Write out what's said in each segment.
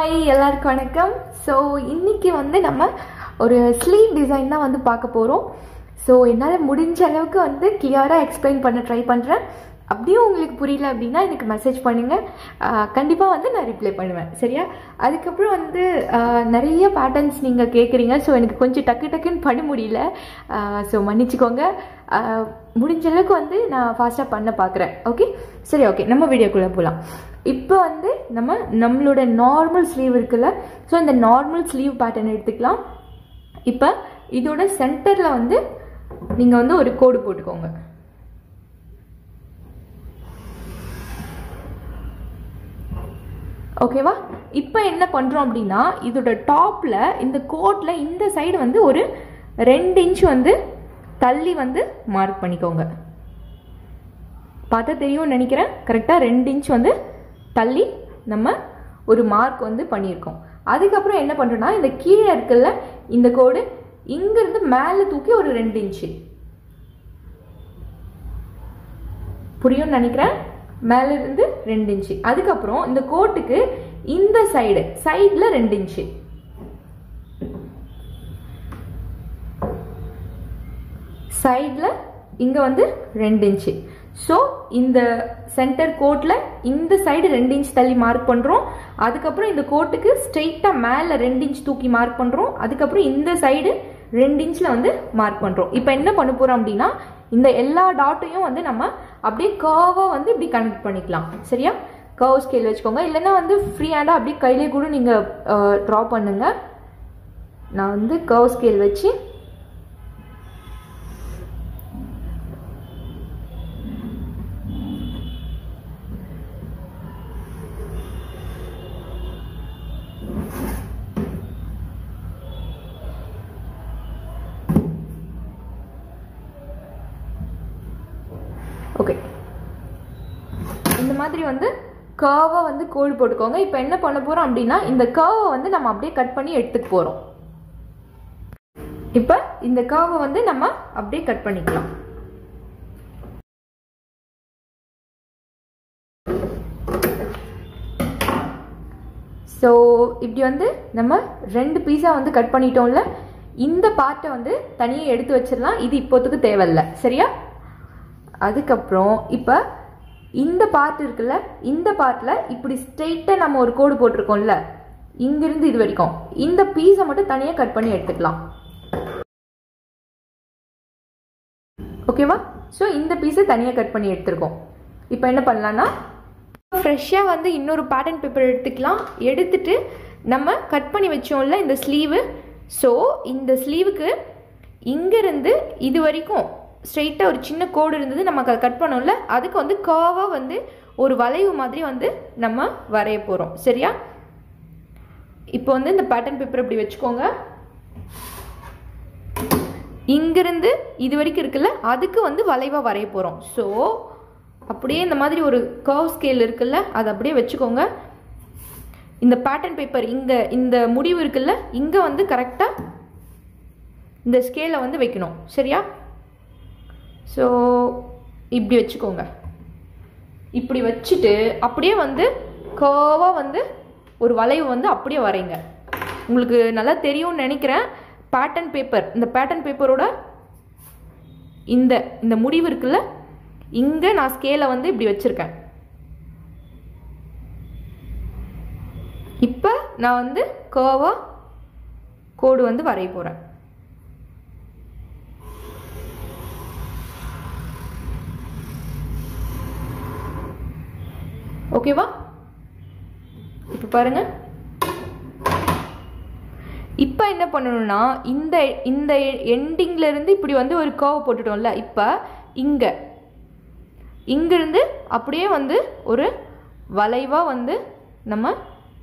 hi எல்லாருக்கும் வணக்கம் so இன்னைக்கு வந்து நம்ம ஒரு ஸ்லீவ் டிசைன் தான் வந்து பார்க்க போகிறோம் ஸோ என்னால் முடிஞ்ச அளவுக்கு வந்து கிளியராக எக்ஸ்பிளைன் பண்ண ட்ரை பண்ணுறேன் அப்படியும் உங்களுக்கு புரியல அப்படின்னா எனக்கு மெசேஜ் பண்ணுங்கள் கண்டிப்பாக வந்து நான் ரிப்ளை பண்ணுவேன் சரியா அதுக்கப்புறம் வந்து ஆஹ், நிறைய பேட்டர்ன்ஸ் நீங்கள் கேட்குறீங்க ஸோ எனக்கு கொஞ்சம் டக்கு டக்குன்னு பண்ண முடியல ஸோ மன்னிச்சுக்கோங்க ஆஹ், முடிஞ்ச அளவுக்கு வந்து நான் ஃபாஸ்ட்டாக பண்ண பார்க்குறேன் ஓகே சரி ஓகே நம்ம வீடியோக்குள்ளே போகலாம் இப்போ வந்து நம்ம நம்மளோட நார்மல் ஸ்லீவ் இருக்குல்ல ஸோ இந்த நார்மல் ஸ்லீவ் பேட்டர்ன் எடுத்துக்கலாம் இப்போ இதோட சென்டரில் வந்து நீங்கள் வந்து ஒரு கோடு போட்டுக்கோங்க ஓகேவா இப்போ என்ன பண்ணுறோம் அப்படின்னா இதோட டாப்பில் இந்த கோட்டில் இந்த சைடு வந்து ஒரு ரெண்டு இன்ச் வந்து தள்ளி வந்து மார்க் பண்ணிக்கோங்க பார்த்தா தெரியும்னு நினைக்கிறேன் கரெக்டாக ரெண்டு இன்ச் வந்து தள்ளி நம்ம ஒரு மார்க் வந்து பண்ணியிருக்கோம் அதுக்கப்புறம் என்ன பண்ணுறோன்னா இந்த கீழே இருக்குல்ல இந்த கோடு இங்கிருந்து மேலே தூக்கி ஒரு ரெண்டு இன்ச்சு புரியும்னு நினைக்கிறேன் மேல இருந்து ரெண்டு இன்ச்சு அதுக்கப்புறம் இந்த கோட்டுக்கு இந்த சைடு சைடில் ரெண்டு இன்ச்சு சைடில் இங்கே வந்து ரெண்டு இன்ச்சு ஸோ இந்த சென்டர் கோட்டில் இந்த சைடு ரெண்டு இன்ச் தள்ளி மார்க் பண்ணுறோம் அதுக்கப்புறம் இந்த கோட்டுக்கு ஸ்ட்ரெயிட்டாக மேலே ரெண்டு இன்ச் தூக்கி மார்க் பண்ணுறோம் அதுக்கப்புறம் இந்த சைடு ரெண்டு இன்ச்சில் வந்து மார்க் பண்ணுறோம் இப்போ என்ன பண்ண போகிறோம் அப்படின்னா இந்த எல்லா டாட்டையும் வந்து நம்ம அப்படியே கர்வாக வந்து இப்படி கனெக்ட் பண்ணிக்கலாம் சரியா கர்வ் ஸ்கேல் வச்சுக்கோங்க இல்லைன்னா வந்து ஃப்ரீ ஹேண்டாக அப்படியே கையிலே கூட நீங்கள் ட்ரா பண்ணுங்க நான் வந்து கர்வ் ஸ்கேல் வச்சு ஓகே இந்த மாதிரி வந்து கர்வாக வந்து கோடு போட்டுக்கோங்க இப்போ என்ன பண்ண போகிறோம் அப்படின்னா இந்த கர்வை வந்து நம்ம அப்படியே கட் பண்ணி எடுத்துக்க போகிறோம் இப்போ இந்த கர்வை வந்து நம்ம அப்படியே கட் பண்ணிக்கலாம் ஸோ இப்படி வந்து நம்ம ரெண்டு பீஸாக வந்து கட் பண்ணிட்டோம்ல இந்த பார்ட்டை வந்து தனியாக எடுத்து வச்சிடலாம் இது இப்போத்துக்கு தேவையில்ல சரியா அதுக்கப்புறம் இப்போ இந்த பார்ட் இருக்குல்ல இந்த பார்ட்டில் இப்படி ஸ்ட்ரெயிட்டாக நம்ம ஒரு கோடு போட்டிருக்கோம்ல இங்கிருந்து இது வரைக்கும் இந்த பீஸை மட்டும் தனியாக கட் பண்ணி எடுத்துக்கலாம் ஓகேவா ஸோ இந்த பீஸை தனியாக கட் பண்ணி எடுத்துருக்கோம் இப்போ என்ன பண்ணலான்னா ஃப்ரெஷ்ஷாக வந்து இன்னொரு பேட்டர்ன் பேப்பர் எடுத்துக்கலாம் எடுத்துட்டு நம்ம கட் பண்ணி வச்சோம்ல இந்த ஸ்லீவு ஸோ இந்த ஸ்லீவுக்கு இங்கேருந்து இது வரைக்கும் ஸ்ட்ரெயிட்டாக ஒரு சின்ன கோடு இருந்தது நம்ம கட் பண்ணோம்ல அதுக்கு வந்து கர்வாக வந்து ஒரு வளைவு மாதிரி வந்து நம்ம வரைய போகிறோம் சரியா இப்போ வந்து இந்த பேட்டர்ன் பேப்பர் இப்படி வச்சுக்கோங்க இங்கிருந்து இது வரைக்கும் இருக்குல்ல அதுக்கு வந்து வளைவாக வரைய போகிறோம் ஸோ அப்படியே இந்த மாதிரி ஒரு கர்வ் ஸ்கேல் இருக்குல்ல அதை அப்படியே வச்சுக்கோங்க இந்த பேட்டர்ன் பேப்பர் இங்கே இந்த முடிவு இருக்குல்ல இங்கே வந்து கரெக்டாக இந்த ஸ்கேலை வந்து வைக்கணும் சரியா ஸோ இப்படி வச்சுக்கோங்க இப்படி வச்சுட்டு அப்படியே வந்து கர்வாக வந்து ஒரு வளைவு வந்து அப்படியே வரைங்க உங்களுக்கு நல்லா தெரியும்னு நினைக்கிறேன் பேட்டர்ன் பேப்பர் இந்த பேட்டர்ன் பேப்பரோட இந்த இந்த முடிவு இருக்குல்ல இங்கே நான் ஸ்கேலை வந்து இப்படி வச்சுருக்கேன் இப்போ நான் வந்து கர்வாக கோடு வந்து வரைய போகிறேன் ஓகேவா இப்போ பாருங்க இப்போ என்ன பண்ணணும்னா இந்த இந்த எண்டிங்ல இருந்து இப்படி வந்து ஒரு கர்வ் போட்டுட்டோம்ல இப்போ இங்கே இங்கிருந்து அப்படியே வந்து ஒரு வளைவாக வந்து நம்ம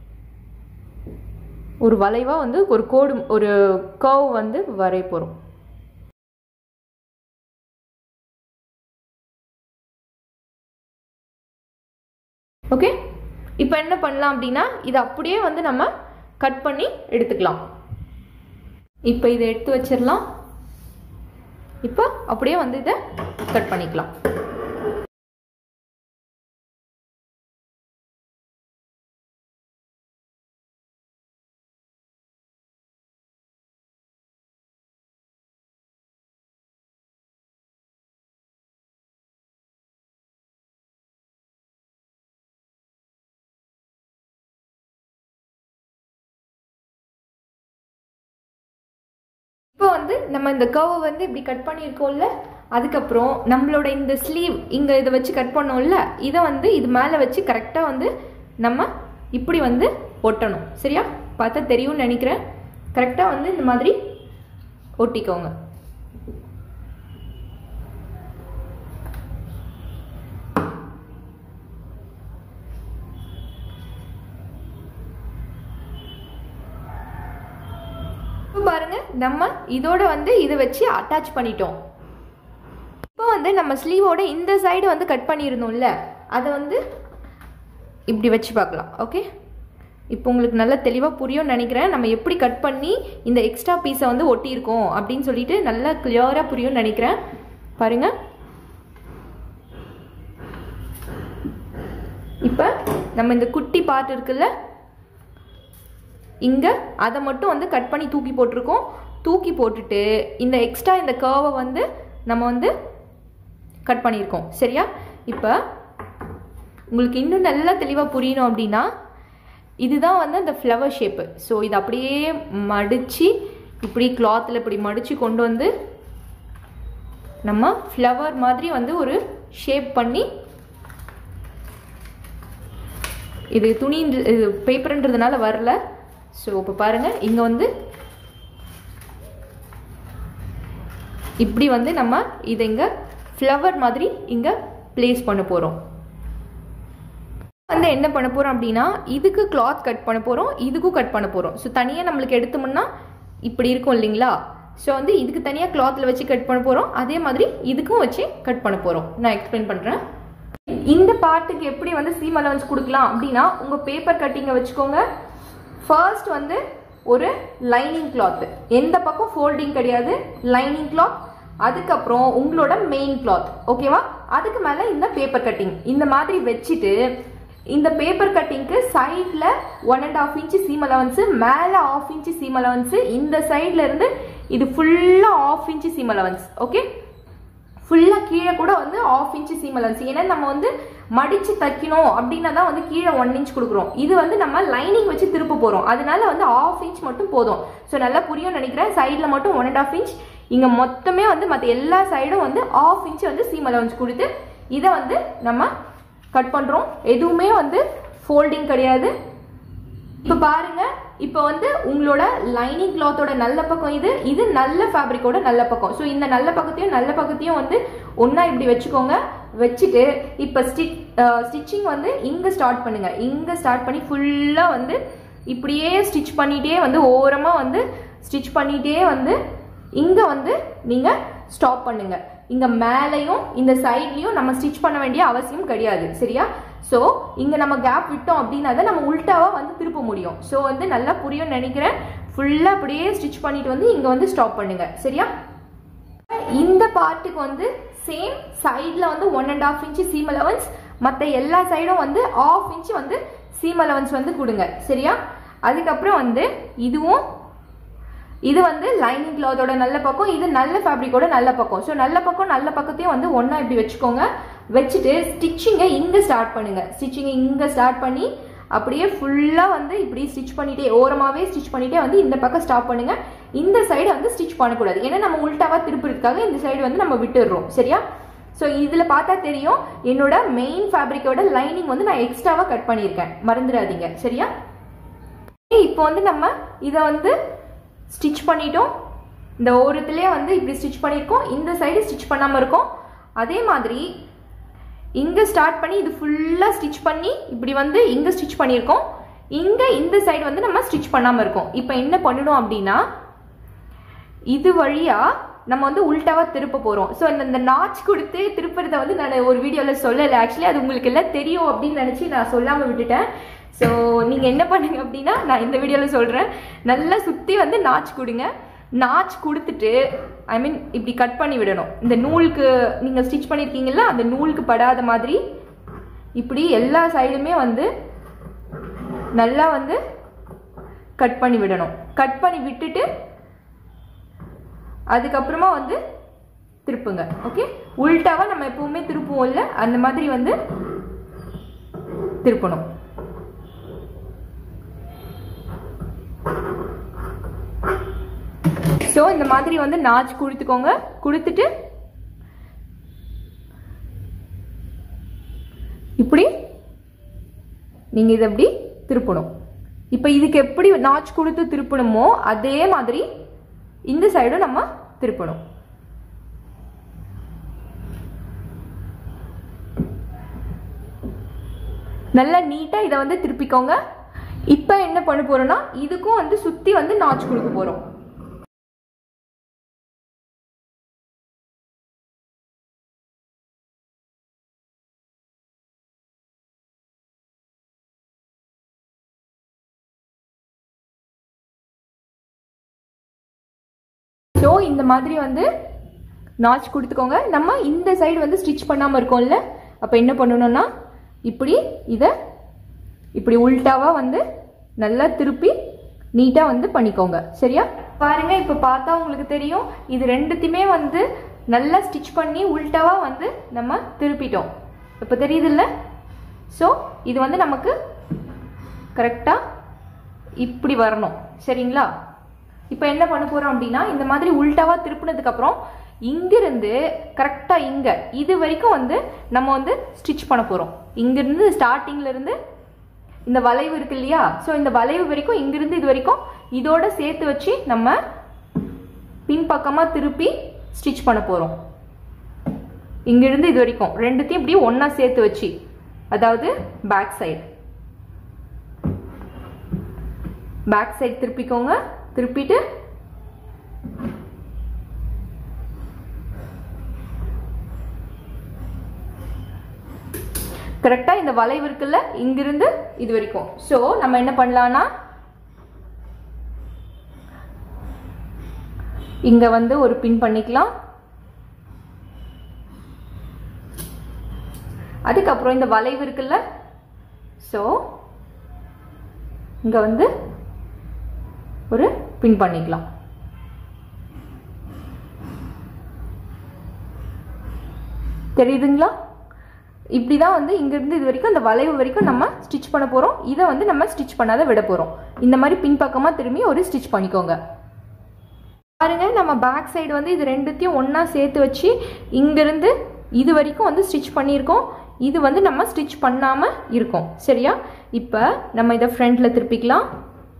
ஒரு வளைவாக வந்து ஒரு கோடு ஒரு கர்வ் வந்து வரைய போகிறோம் ஓகே இப்போ என்ன பண்ணலாம் அப்படின்னா இதை அப்படியே வந்து நம்ம கட் பண்ணி எடுத்துக்கலாம் இப்போ இதை எடுத்து வச்சிடலாம் இப்போ அப்படியே வந்து இதை கட் பண்ணிக்கலாம் வந்து நம்ம இந்த கர்வை வந்து இப்படி கட் பண்ணியிருக்கோம்ல அதுக்கப்புறம் நம்மளோட இந்த ஸ்லீவ் இங்கே இதை வச்சு கட் பண்ணோம்ல இதை வந்து இது மேலே வச்சு கரெக்டாக வந்து நம்ம இப்படி வந்து ஒட்டணும் சரியா பார்த்தா தெரியும்னு நினைக்கிறேன் கரெக்டாக வந்து இந்த மாதிரி ஒட்டிக்கோங்க இப்போ பாருங்க நம்ம இதோட வந்து இதை வச்சு அட்டாச் பண்ணிட்டோம் இப்போ வந்து நம்ம ஸ்லீவோட இந்த சைடு வந்து கட் பண்ணியிருந்தோம்ல அதை வந்து இப்படி வச்சு பார்க்கலாம் ஓகே இப்போ உங்களுக்கு நல்லா தெளிவாக புரியும்னு நினைக்கிறேன் நம்ம எப்படி கட் பண்ணி இந்த எக்ஸ்ட்ரா பீஸை வந்து ஒட்டியிருக்கோம் அப்படின்னு சொல்லிட்டு நல்லா கிளியராக புரியும்னு நினைக்கிறேன் பாருங்க இப்போ நம்ம இந்த குட்டி பார்ட் இருக்குல்ல இங்கே அதை மட்டும் வந்து கட் பண்ணி தூக்கி போட்டிருக்கோம் தூக்கி போட்டுட்டு இந்த எக்ஸ்ட்ரா இந்த கர்வை வந்து நம்ம வந்து கட் பண்ணியிருக்கோம் சரியா இப்போ உங்களுக்கு இன்னும் நல்லா தெளிவாக புரியணும் அப்படின்னா இதுதான் வந்து அந்த ஃப்ளவர் ஷேப்பு ஸோ இது அப்படியே மடித்து இப்படி கிளாத்தில் இப்படி மடித்து கொண்டு வந்து நம்ம ஃப்ளவர் மாதிரி வந்து ஒரு ஷேப் பண்ணி இது துணி இது பேப்பர்ன்றதுனால வரல ஸோ இப்போ பாருங்கள் இங்கே வந்து இப்படி வந்து நம்ம இதை இங்கே ஃப்ளவர் மாதிரி இங்கே ப்ளேஸ் பண்ண போகிறோம் வந்து என்ன பண்ண போகிறோம் அப்படின்னா இதுக்கு கிளாத் கட் பண்ண போகிறோம் இதுக்கும் கட் பண்ண போகிறோம் ஸோ தனியாக நம்மளுக்கு எடுத்தோம்னா இப்படி இருக்கும் இல்லைங்களா ஸோ வந்து இதுக்கு தனியாக கிளாத்தில் வச்சு கட் பண்ண போகிறோம் அதே மாதிரி இதுக்கும் வச்சு கட் பண்ண போகிறோம் நான் எக்ஸ்பிளைன் பண்ணுறேன் இந்த பார்ட்டுக்கு எப்படி வந்து சீம் அலவன்ஸ் கொடுக்கலாம் அப்படின்னா உங்கள் பேப்பர் கட்டிங்கை வச்சுக்கோங்க ஃபர்ஸ்ட் வந்து ஒரு லைனிங் கிளாத் எந்த பக்கம் ஃபோல்டிங் கிடையாது லைனிங் கிளாத் அதுக்கப்புறம் உங்களோட மெயின் கிளாத் ஓகேவா அதுக்கு மேலே இந்த பேப்பர் கட்டிங் இந்த மாதிரி வச்சுட்டு இந்த பேப்பர் கட்டிங்க்கு சைடில் one and half inch seam allowance மேலே ஆஃப் இன்ச்சு சீம் அலவன்ஸு இந்த சைடில் இருந்து இது ஃபுல்லாக half inch seam allowance okay ஃபுல்லாக கீழே கூட வந்து ஆஃப் இன்ச்சு சீம் அலவன்ஸ் ஏன்னா நம்ம வந்து மடித்து தைக்கணும் அப்படின்னா தான் வந்து கீழே ஒன் இன்ச் கொடுக்குறோம் இது வந்து நம்ம லைனிங் வச்சு திருப்ப போகிறோம் அதனால வந்து ஆஃப் இன்ச் மட்டும் போதும் ஸோ நல்லா புரியும் நினைக்கிறேன் சைடில் மட்டும் ஒன் அண்ட் ஆஃப் இன்ச் இங்கே மொத்தமே வந்து மற்ற எல்லா சைடும் வந்து ஆஃப் இன்ச் வந்து சீம் அலவன்ஸ் கொடுத்து இதை வந்து நம்ம கட் பண்ணுறோம் எதுவுமே வந்து ஃபோல்டிங் கிடையாது இப்போ பாருங்க இப்போ வந்து உங்களோட லைனிங் கிளாத்தோட நல்ல பக்கம் இது இது நல்ல ஃபேப்ரிக்கோட நல்ல பக்கம் ஸோ இந்த நல்ல பக்கத்தையும் நல்ல பக்கத்தையும் வந்து ஒன்றா இப்படி வச்சுக்கோங்க வச்சுட்டு இப்போ ஸ்டிச் ஸ்டிச்சிங் வந்து இங்கே ஸ்டார்ட் பண்ணுங்க இங்கே ஸ்டார்ட் பண்ணி ஃபுல்லாக வந்து இப்படியே ஸ்டிச் பண்ணிகிட்டே வந்து ஓரமாக வந்து ஸ்டிச் பண்ணிகிட்டே வந்து இங்கே வந்து நீங்கள் ஸ்டாப் பண்ணுங்க இங்கே மேலேயும் இந்த சைட்லேயும் நம்ம ஸ்டிச் பண்ண வேண்டிய அவசியம் கிடையாது சரியா ஸோ இங்கே நம்ம கேப் விட்டோம் அப்படின்னா தான் நம்ம உல்ட்டாவாக வந்து திருப்ப முடியும் ஸோ வந்து நல்லா புரியும் நினைக்கிறேன் ஃபுல்லாக அப்படியே ஸ்டிச் பண்ணிட்டு வந்து இங்கே வந்து ஸ்டாப் பண்ணுங்க சரியா இந்த பார்ட்டுக்கு வந்து சேம் சைடில் வந்து one and half inch seam allowance மற்ற எல்லா சைடும் வந்து ஆஃப் இன்ச்சு வந்து சீம் அலவன்ஸ் வந்து கொடுங்க சரியா அதுக்கப்புறம் வந்து இதுவும் இது வந்து லைனிங் கிளாத்தோட நல்ல பக்கம் இது நல்ல ஃபேப்ரிக்கோட நல்ல பக்கம் ஸோ நல்ல பக்கம் நல்ல பக்கத்தையும் வந்து ஒன்றா இப்படி வச்சுக்கோங்க வச்சுட்டு ஸ்டிச்சிங்கை இங்கே ஸ்டார்ட் பண்ணுங்க ஸ்டிச்சிங்கை இங்கே ஸ்டார்ட் பண்ணி அப்படியே ஃபுல்லாக வந்து இப்படி ஸ்டிச் பண்ணிட்டே ஓரமாகவே ஸ்டிச் பண்ணிட்டே வந்து இந்த பக்கம் ஸ்டாப் பண்ணுங்க இந்த சைடு வந்து ஸ்டிச் பண்ணக்கூடாது ஏன்னா நம்ம உல்ட்டாவாக திருப்புறதுக்காக இந்த சைடு வந்து நம்ம விட்டுடுறோம் சரியா ஸோ இதில் பார்த்தா தெரியும் என்னோட மெயின் ஃபேப்ரிக்கோட லைனிங் வந்து நான் எக்ஸ்ட்ராவாக கட் பண்ணியிருக்கேன் மறந்துடாதீங்க சரியா இப்போ வந்து நம்ம இதை வந்து ஸ்டிச் பண்ணிட்டோம் இந்த ஓரத்துலேயே வந்து இப்படி ஸ்டிச் பண்ணியிருக்கோம் இந்த சைடு ஸ்டிச் பண்ணாமல் இருக்கோம் அதே மாதிரி இங்கே ஸ்டார்ட் பண்ணி இது ஃபுல்லாக ஸ்டிச் பண்ணி இப்படி வந்து இங்கே ஸ்டிச் பண்ணியிருக்கோம் இங்கே இந்த சைடு வந்து நம்ம ஸ்டிச் பண்ணாமல் இருக்கோம் இப்போ என்ன பண்ணணும் அப்படின்னா இது வழியாக நம்ம வந்து உல்ட்டாவாக திருப்ப போகிறோம் ஸோ இந்த இந்த நாச் கொடுத்து திருப்புறத வந்து நான் ஒரு வீடியோவில் சொல்லலை ஆக்சுவலி அது உங்களுக்கு எல்லாம் தெரியும் அப்படின்னு நினச்சி நான் சொல்லாமல் விட்டுட்டேன் ஸோ நீங்கள் என்ன பண்ணுங்க அப்படின்னா நான் இந்த வீடியோவில் சொல்கிறேன் நல்லா சுற்றி வந்து நாச் கொடுங்க நாச் கொடுத்துட்டு ஐ மீன் இப்படி கட் பண்ணி விடணும் இந்த நூலுக்கு நீங்கள் ஸ்டிச் பண்ணியிருக்கீங்களா அந்த நூலுக்கு படாத மாதிரி இப்படி எல்லா சைடுமே வந்து நல்லா வந்து கட் பண்ணி விடணும் கட் பண்ணி விட்டுட்டு அதுக்கப்புறமா வந்து திருப்புங்க ஓகே உல்ட்டாவா நம்ம எப்பவுமே திருப்புவோம்ல அந்த மாதிரி வந்து திருப்பணும் ஸோ ஸோ இந்த மாதிரி வந்து நாச் கொடுத்துக்கோங்க கொடுத்துட்டு இப்படி நீங்கள் இதை எப்படி திருப்பணும் இப்போ இதுக்கு எப்படி நாச் கொடுத்து திருப்பணுமோ அதே மாதிரி இந்த சைடும் நம்ம திருப்பணும் நல்லா நீட்டாக இதை வந்து திருப்பிக்கோங்க இப்போ என்ன பண்ண போறோம்னா இதுக்கும் வந்து சுற்றி வந்து நாச் கொடுக்க போகிறோம் ஸோ இந்த மாதிரி வந்து நாச் கொடுத்துக்கோங்க நம்ம இந்த சைடு வந்து ஸ்டிச் பண்ணாமல் இருக்கோம்ல அப்போ என்ன பண்ணணும்னா இப்படி இதை இப்படி உல்டாவாக வந்து நல்லா திருப்பி நீட்டாக வந்து பண்ணிக்கோங்க சரியா பாருங்க இப்போ பார்த்தா உங்களுக்கு தெரியும் இது ரெண்டுத்தையுமே வந்து நல்லா ஸ்டிச் பண்ணி உல்டாவாக வந்து நம்ம திருப்பிட்டோம் இப்போ தெரியுதுல்ல ஸோ இது வந்து நமக்கு கரெக்டாக இப்படி வரணும் சரிங்களா இப்போ என்ன பண்ண போகிறோம் அப்படின்னா இந்த மாதிரி உல்டாவாக திருப்பினதுக்கப்புறம் இங்கிருந்து கரெக்டாக இங்கே இது வரைக்கும் வந்து நம்ம வந்து ஸ்டிச் பண்ண போகிறோம் இங்கிருந்து ஸ்டார்டிங்லேருந்து இந்த வளைவு இருக்கு இல்லையா ஸோ இந்த வளைவு வரைக்கும் இங்கிருந்து இது வரைக்கும் இதோட சேர்த்து வச்சு நம்ம பின்பக்கமாக திருப்பி ஸ்டிச் பண்ண போகிறோம் இங்கிருந்து இது வரைக்கும் ரெண்டுத்தையும் இப்படி ஒன்றா சேர்த்து வச்சு அதாவது பேக் சைடு பேக் சைடு திருப்பிக்கோங்க திருப்பிட்டு கரெக்டாக இந்த வளைவு இருக்குல்ல இங்கிருந்து இது வரைக்கும் ஸோ நம்ம என்ன பண்ணலாம்னா இங்க வந்து ஒரு பின் பண்ணிக்கலாம் அதுக்கப்புறம் இந்த வளைவு இருக்குல்ல ஸோ இங்க வந்து ஒரு பின் பண்ணிக்கலாம் தெரியுதுங்களா இப்படி தான் வந்து இங்கேருந்து இது வரைக்கும் இந்த வளைவு வரைக்கும் நம்ம ஸ்டிச் பண்ண போகிறோம் இதை வந்து நம்ம ஸ்டிச் பண்ணாத விட போகிறோம் இந்த மாதிரி பின்பக்கமாக திரும்பி ஒரு ஸ்டிச் பண்ணிக்கோங்க பாருங்க நம்ம பேக் சைடு வந்து இது ரெண்டுத்தையும் ஒன்றா சேர்த்து வச்சு இங்கேருந்து இது வரைக்கும் வந்து ஸ்டிச் பண்ணியிருக்கோம் இது வந்து நம்ம ஸ்டிச் பண்ணாமல் இருக்கோம் சரியா இப்போ நம்ம இதை ஃப்ரண்ட்டில் திருப்பிக்கலாம்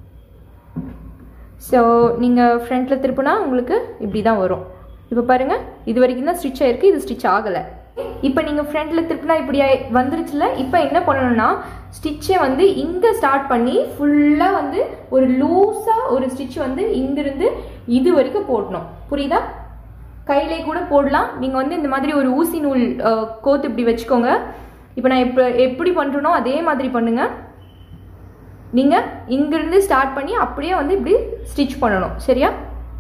ஸோ நீங்கள் ஃப்ரண்ட்டில் திருப்பினா உங்களுக்கு இப்படி தான் வரும் இப்போ பாருங்கள் இது வரைக்கும் தான் ஸ்டிச் ஆயிருக்கு இது ஸ்டிச் ஆகலை இப்போ நீங்கள் ஃப்ரண்ட்டில் திருப்பினா இப்படி ஆயி- வந்துருச்சுல இப்போ என்ன பண்ணணும்னா ஸ்டிச்சை வந்து இங்கே ஸ்டார்ட் பண்ணி ஃபுல்லாக வந்து ஒரு லூஸாக ஒரு ஸ்டிச் வந்து இங்கிருந்து இது வரைக்கும் போடணும் புரியுதா கையிலே கூட போடலாம் நீங்கள் வந்து இந்த மாதிரி ஒரு ஊசி நூல் அஹ், கோத்து இப்படி வச்சுக்கோங்க இப்போ நான் இப்போ எப்படி பண்ணுறனோ அதே மாதிரி பண்ணுங்க நீங்கள் இங்கிருந்து ஸ்டார்ட் பண்ணி அப்படியே வந்து இப்படி ஸ்டிச் பண்ணணும் சரியா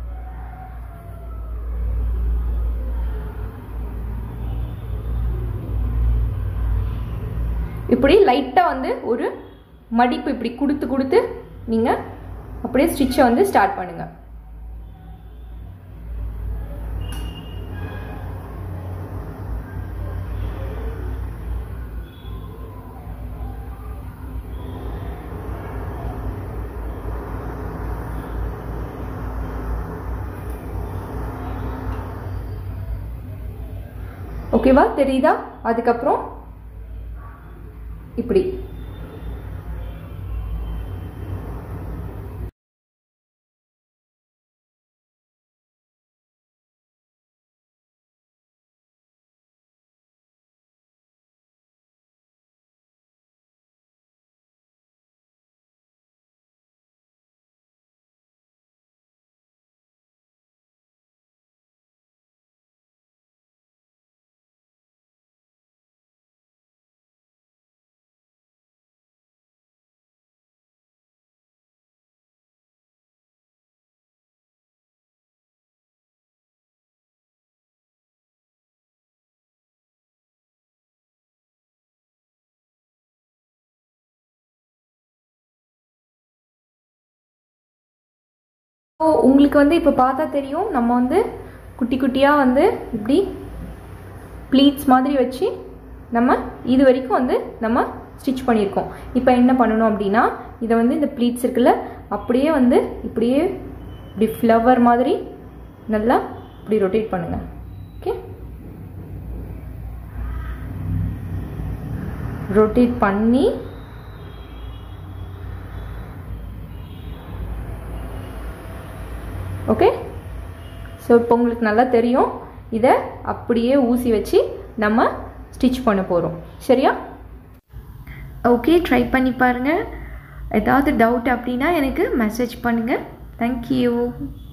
இப்படி லைட்டாக வந்து ஒரு மடிப்பு இப்படி கொடுத்து கொடுத்து நீங்கள் அப்படியே ஸ்டிச்சை வந்து ஸ்டார்ட் பண்ணுங்கள் ஓகேவா தெரியுதா அதுக்கப்புறம் இப்படி ஸோ உங்களுக்கு வந்து இப்போ பார்த்தா தெரியும் நம்ம வந்து குட்டி குட்டியாக வந்து இப்படி ப்ளீட்ஸ் மாதிரி வச்சு நம்ம இது வரைக்கும் வந்து நம்ம ஸ்டிச் பண்ணியிருக்கோம் இப்போ என்ன பண்ணணும் அப்படின்னா இதை வந்து இந்த ப்ளீட்ஸ் இருக்குல்ல அப்படியே வந்து இப்படியே இப்படி ஃப்ளவர் மாதிரி நல்லா இப்படி ரொட்டேட் பண்ணுங்கள் ஓகே ரொட்டேட் பண்ணி ஓகே ஸோ இப்போ உங்களுக்கு நல்லா தெரியும் இதை அப்படியே ஊசி வச்சு நம்ம ஸ்டிச் பண்ண போகிறோம் சரியா ஓகே ட்ரை பண்ணி பாருங்கள் ஏதாவது டவுட் அப்படின்னா எனக்கு மெசேஜ் பண்ணுங்கள் தேங்க்யூ